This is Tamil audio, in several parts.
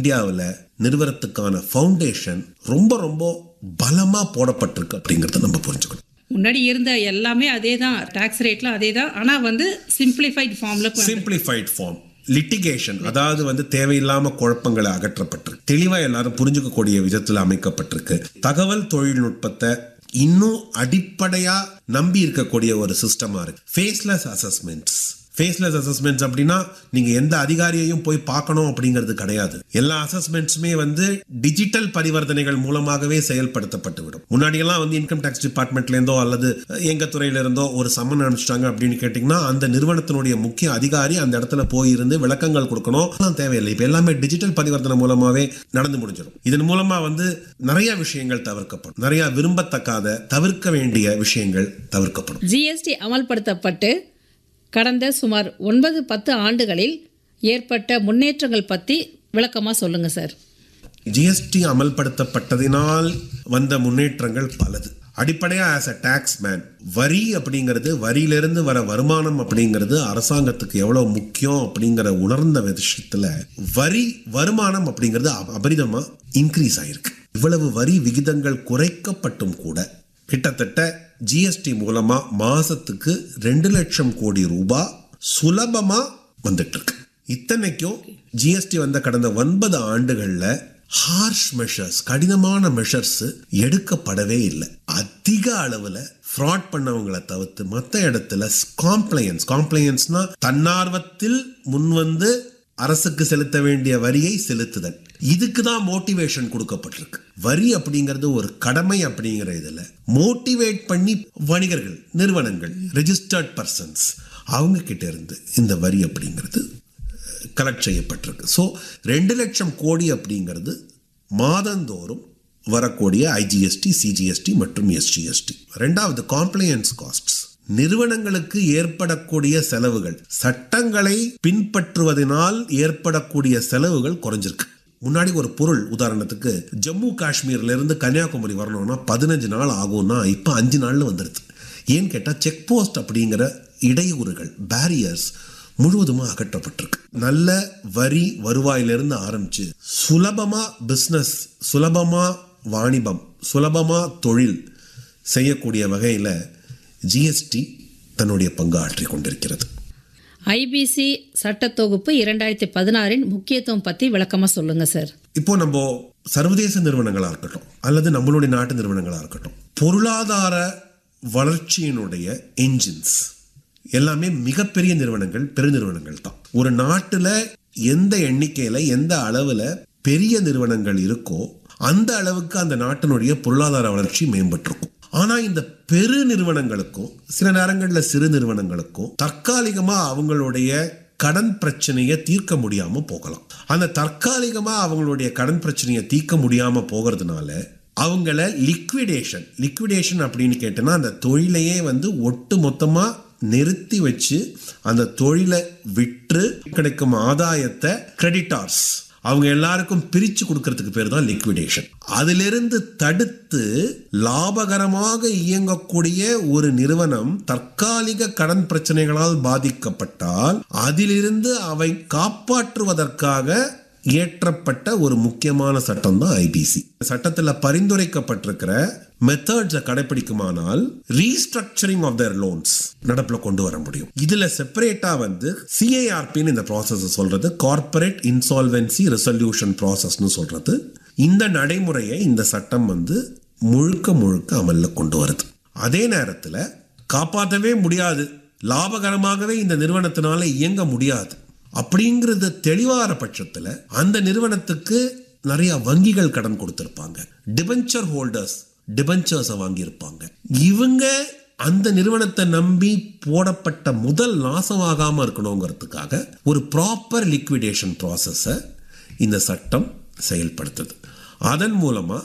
இந்தியாவில் நிறுவனத்துக்கான ஃபவுண்டேஷன் ரொம்ப ரொம்ப பலமா போடப்பட்டிருக்கு அப்படிங்கறத நம்ம புரிஞ்சுக்கணும் முன்னாடி இருந்த எல்லாமே அதே தான் டேக்ஸ் ரேட்லாம் அதே தான் ஆனால் வந்து சிம்பிளிஃபைட் ஃபார்மில் சிம்பிளிஃபைட் ஃபார்ம் லிட்டிகேஷன் அதாவது வந்து தேவையில்லாம குழப்பங்களை அகற்றப்பட்டிருக்கு தெளிவா எல்லாரும் புரிஞ்சுக்கக்கூடிய விதத்தில் அமைக்கப்பட்டிருக்கு தகவல் தொழில்நுட்பத்தை இன்னும் அடிப்படையா நம்பி இருக்கக்கூடிய ஒரு சிஸ்டமா இருக்கு ஃபேஸ்லெஸ் அசஸ்மெண்ட்ஸ் ஃபேஸ்லெஸ் அசஸ்மெண்ட்ஸ் அப்படின்னா நீங்க எந்த அதிகாரியையும் போய் பார்க்கணும் அப்படிங்கிறது கிடையாது எல்லா அசஸ்மெண்ட்ஸுமே வந்து டிஜிட்டல் பரிவர்த்தனைகள் மூலமாகவே செயல்படுத்தப்பட்டு விடும் முன்னாடி எல்லாம் வந்து இன்கம் டேக்ஸ் டிபார்ட்மெண்ட்ல இருந்தோ அல்லது எங்க துறையில இருந்தோ ஒரு சம்மன் அனுப்பிச்சிட்டாங்க அப்படின்னு கேட்டீங்கன்னா அந்த நிறுவனத்தினுடைய முக்கிய அதிகாரி அந்த இடத்துல போயிருந்து விளக்கங்கள் கொடுக்கணும் அதெல்லாம் தேவையில்லை இப்ப எல்லாமே டிஜிட்டல் பரிவர்த்தனை மூலமாவே நடந்து முடிஞ்சிடும் இதன் மூலமா வந்து நிறைய விஷயங்கள் தவிர்க்கப்படும் நிறைய விரும்பத்தக்காத தவிர்க்க வேண்டிய விஷயங்கள் தவிர்க்கப்படும் ஜிஎஸ்டி அமல்படுத்தப்பட்டு கடந்த சுமார் ஒன்பது பத்து ஆண்டுகளில் ஏற்பட்ட முன்னேற்றங்கள் பற்றி விளக்கமாக சொல்லுங்கள் சார் ஜிஎஸ்டி அமல்படுத்தப்பட்டதினால் வந்த முன்னேற்றங்கள் பலது அடிப்படையா ஆஸ் அ டாக்ஸ் மேன் வரி அப்படிங்கிறது வரியிலிருந்து வர வருமானம் அப்படிங்கிறது அரசாங்கத்துக்கு எவ்வளவு முக்கியம் அப்படிங்கிற உணர்ந்த விஷயத்துல வரி வருமானம் அப்படிங்கிறது அப- அபரிதமா இன்க்ரீஸ் ஆயிருக்கு இவ்வளவு வரி விகிதங்கள் குறைக்கப்பட்டும் கூட கிட்டத்தட்ட ஜிஎஸ்டி மூலமா மாசத்துக்கு ரெண்டு லட்சம் கோடி ரூபாய் சுலபமா வந்துட்டு இருக்கு இத்தனைக்கும் ஜிஎஸ்டி வந்த கடந்த ஒன்பது ஆண்டுகள்ல ஹார்ஷ் மெஷர்ஸ் கடினமான மெஷர்ஸ் எடுக்கப்படவே இல்லை அதிக அளவுல ஃப்ராட் பண்ணவங்களை தவிர்த்து மற்ற இடத்துல காம்ப்ளையன்ஸ் காம்ப்ளையன்ஸ்னா தன்னார்வத்தில் முன்வந்து அரசுக்கு செலுத்த வேண்டிய வரியை செலுத்துதல் இதுக்கு தான் மோட்டிவேஷன் கொடுக்கப்பட்டிருக்கு வரி அப்படிங்கிறது ஒரு கடமை அப்படிங்கிற இதுல மோட்டிவேட் பண்ணி வணிகர்கள் நிறுவனங்கள் ரெஜிஸ்டர்ட் பர்சன்ஸ் அவங்க கிட்ட இருந்து இந்த வரி அப்படிங்கிறது கலெக்ட் செய்யப்பட்டிருக்கு ஸோ ரெண்டு லட்சம் கோடி அப்படிங்கிறது மாதந்தோறும் வரக்கூடிய ஐஜிஎஸ்டி சிஜிஎஸ்டி மற்றும் எஸ்ஜிஎஸ்டி ரெண்டாவது காம்ப்ளையன்ஸ் காஸ்ட்ஸ் நிறுவனங்களுக்கு ஏற்படக்கூடிய செலவுகள் சட்டங்களை பின்பற்றுவதனால் ஏற்படக்கூடிய செலவுகள் குறைஞ்சிருக்கு முன்னாடி ஒரு பொருள் உதாரணத்துக்கு ஜம்மு காஷ்மீர்ல இருந்து கன்னியாகுமரி வரணும்னா பதினஞ்சு நாள் ஆகும்னா இப்போ அஞ்சு நாள்ல வந்துடுது ஏன்னு கேட்டால் செக் போஸ்ட் அப்படிங்கிற இடையூறுகள் பேரியர்ஸ் முழுவதுமாக அகற்றப்பட்டிருக்கு நல்ல வரி வருவாயிலிருந்து ஆரம்பிச்சு சுலபமா பிஸ்னஸ் சுலபமா வாணிபம் சுலபமா தொழில் செய்யக்கூடிய வகையில் ஜிஎஸ்டி தன்னுடைய பங்கு ஆற்றிக் கொண்டிருக்கிறது ஐபிசி சட்டத்தொகுப்பு இரண்டாயிரத்தி பதினாறின் முக்கியத்துவம் பற்றி விளக்கமாக சொல்லுங்கள் சார் இப்போ நம்ம சர்வதேச நிறுவனங்களா இருக்கட்டும் அல்லது நம்மளுடைய நாட்டு நிறுவனங்களா இருக்கட்டும் பொருளாதார வளர்ச்சியினுடைய என்ஜின்ஸ் எல்லாமே மிகப்பெரிய நிறுவனங்கள் பெருநிறுவனங்கள் தான் ஒரு நாட்டுல எந்த எண்ணிக்கையில எந்த அளவுல பெரிய நிறுவனங்கள் இருக்கோ அந்த அளவுக்கு அந்த நாட்டினுடைய பொருளாதார வளர்ச்சி மேம்பட்டிருக்கும் ஆனா இந்த பெரு நிறுவனங்களுக்கும் சில நேரங்கள்ல சிறு நிறுவனங்களுக்கும் தற்காலிகமா அவங்களுடைய கடன் பிரச்சனையை தீர்க்க முடியாம போகலாம் அந்த தற்காலிகமா அவங்களுடைய கடன் பிரச்சனையை தீர்க்க முடியாம போகிறதுனால அவங்கள லிக்விடேஷன் லிக்விடேஷன் அப்படின்னு கேட்டோன்னா அந்த தொழிலையே வந்து ஒட்டு மொத்தமா நிறுத்தி வச்சு அந்த தொழிலை விற்று கிடைக்கும் ஆதாயத்தை கிரெடிட்டார்ஸ் அவங்க எல்லாருக்கும் பிரிச்சு கொடுக்கறதுக்கு பேர் தான் லிக்விடேஷன் அதிலிருந்து தடுத்து லாபகரமாக இயங்கக்கூடிய ஒரு நிறுவனம் தற்காலிக கடன் பிரச்சனைகளால் பாதிக்கப்பட்டால் அதிலிருந்து அவை காப்பாற்றுவதற்காக இயற்றப்பட்ட ஒரு முக்கியமான சட்டம் தான் ஐபிசி சட்டத்தில் பரிந்துரைக்கப்பட்டிருக்கிற மெத்தட்ஸை கடைபிடிக்குமானால் ரீஸ்ட்ரக்சரிங் ஆஃப் தேர் லோன்ஸ் நடப்புல கொண்டு வர முடியும் இதுல செப்பரேட்டா வந்து சிஐஆர்பின்னு இந்த ப்ராசஸ் சொல்றது கார்ப்பரேட் இன்சால்வென்சி ரெசல்யூஷன் ப்ராசஸ்னு சொல்றது இந்த நடைமுறையை இந்த சட்டம் வந்து முழுக்க முழுக்க அமல்ல கொண்டு வருது அதே நேரத்தில் காப்பாற்றவே முடியாது லாபகரமாகவே இந்த நிறுவனத்தினால இயங்க முடியாது அப்படிங்கிறது தெளிவான பட்சத்தில் அந்த நிறுவனத்துக்கு நிறைய வங்கிகள் கடன் கொடுத்திருப்பாங்க டிபென்ச்சர் ஹோல்டர்ஸ் டிபென்ச்சர்ஸை வாங்கியிருப்பாங்க இவங்க அந்த நிறுவனத்தை நம்பி போடப்பட்ட முதல் நாசமாகாம இருக்கணுங்கிறதுக்காக ஒரு ப்ராப்பர் லிக்விடேஷன் ப்ராசஸை இந்த சட்டம் செயல்படுத்துது அதன் மூலமா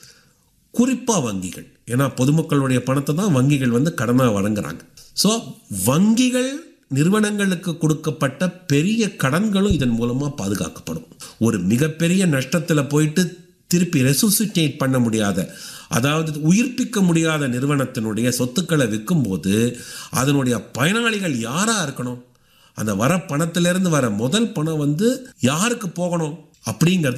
குறிப்பா வங்கிகள் ஏன்னா பொதுமக்களுடைய பணத்தை தான் வங்கிகள் வந்து கடனாக வழங்குறாங்க ஸோ வங்கிகள் நிறுவனங்களுக்கு கொடுக்கப்பட்ட பெரிய கடன்களும் இதன் மூலமா பாதுகாக்கப்படும் ஒரு மிகப்பெரிய நஷ்டத்துல போயிட்டு திருப்பி ரெசுசிட்டேட் பண்ண முடியாத அதாவது உயிர்ப்பிக்க முடியாத நிறுவனத்தினுடைய சொத்துக்களை விற்கும்போது அதனுடைய பயனாளிகள் யாரா இருக்கணும் அந்த வர பணத்திலிருந்து வர முதல் பணம் வந்து யாருக்கு போகணும் அப்படிங்கிறது